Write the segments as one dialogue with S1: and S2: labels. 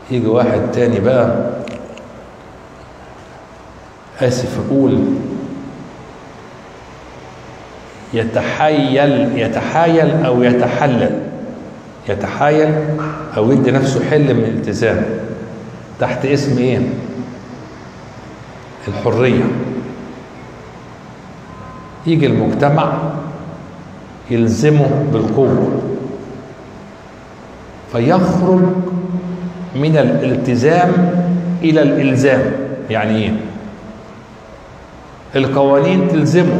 S1: يجي واحد تاني بقى آسف أقول يتحايل يتحايل أو يتحلل يتحايل أو يدي نفسه حل من الالتزام تحت اسم إيه؟ الحرية يجي المجتمع يلزمه بالقوة فيخرج من الالتزام إلى الإلزام يعني إيه؟ القوانين تلزمه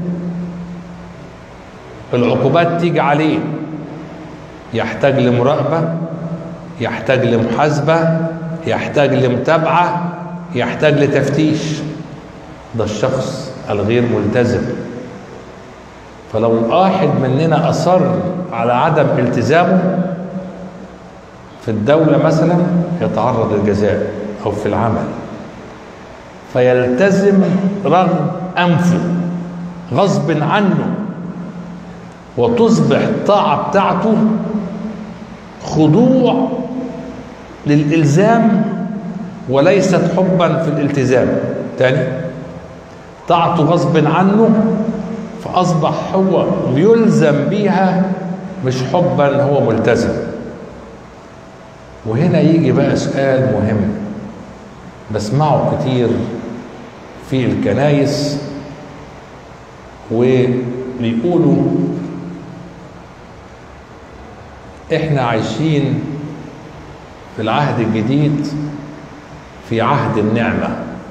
S1: العقوبات تيجي عليه يحتاج لمراقبة يحتاج لمحاسبة يحتاج لمتابعة يحتاج لتفتيش ده الشخص الغير ملتزم فلو واحد مننا أصر على عدم التزامه في الدولة مثلا يتعرض للجزاء أو في العمل فيلتزم رغم أنفه غصب عنه وتصبح الطاعة بتاعته خضوع للإلزام وليست حبا في الالتزام تاني طاعته غصب عنه فأصبح هو يلزم بيها مش حبا هو ملتزم وهنا يجي بقى سؤال مهم بسمعه كتير في الكنايس وبيقولوا احنا عايشين في العهد الجديد في عهد النعمة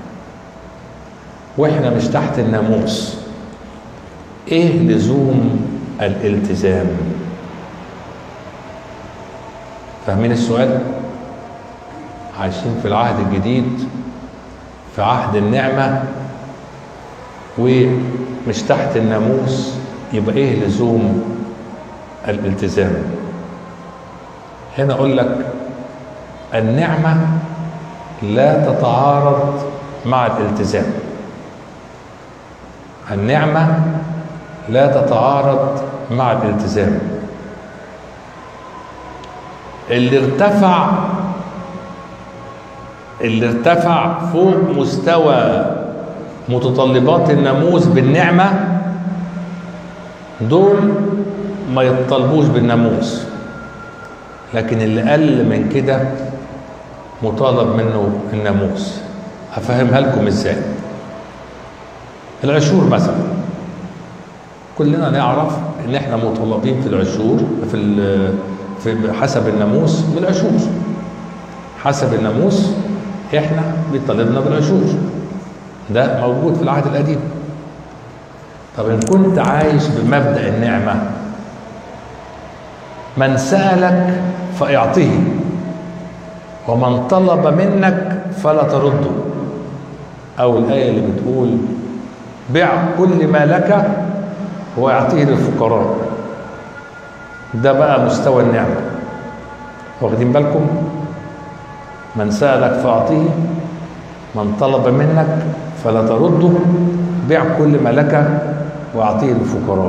S1: واحنا مش تحت الناموس ايه لزوم الالتزام فاهمين السؤال عايشين في العهد الجديد في عهد النعمة ومش تحت الناموس يبقى ايه لزوم الالتزام هنا اقول لك النعمة لا تتعارض مع الالتزام النعمة لا تتعارض مع الالتزام اللي ارتفع اللي ارتفع فوق مستوى متطلبات الناموس بالنعمة دول ما يطالبوش بالناموس لكن اللي قل من كده مطالب منه الناموس هفهمها لكم ازاي العشور مثلا كلنا نعرف ان احنا مطالبين في العشور في في حسب الناموس بالعشور حسب الناموس احنا بيطالبنا بالعشور ده موجود في العهد القديم طب ان كنت عايش بمبدا النعمه من سالك فاعطه ومن طلب منك فلا ترده او الايه اللي بتقول بع كل ما لك واعطيه للفقراء ده بقى مستوى النعمه واخدين بالكم من سالك فاعطيه من طلب منك فلا ترده بع كل ما لك واعطيه للفقراء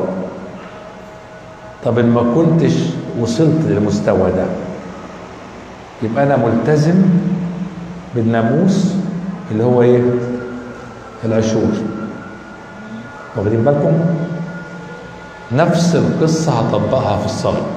S1: طب ان ما كنتش وصلت للمستوى ده يبقى انا ملتزم بالناموس اللي هو ايه العشور واخدين بالكم نفس القصه هطبقها في الصلاه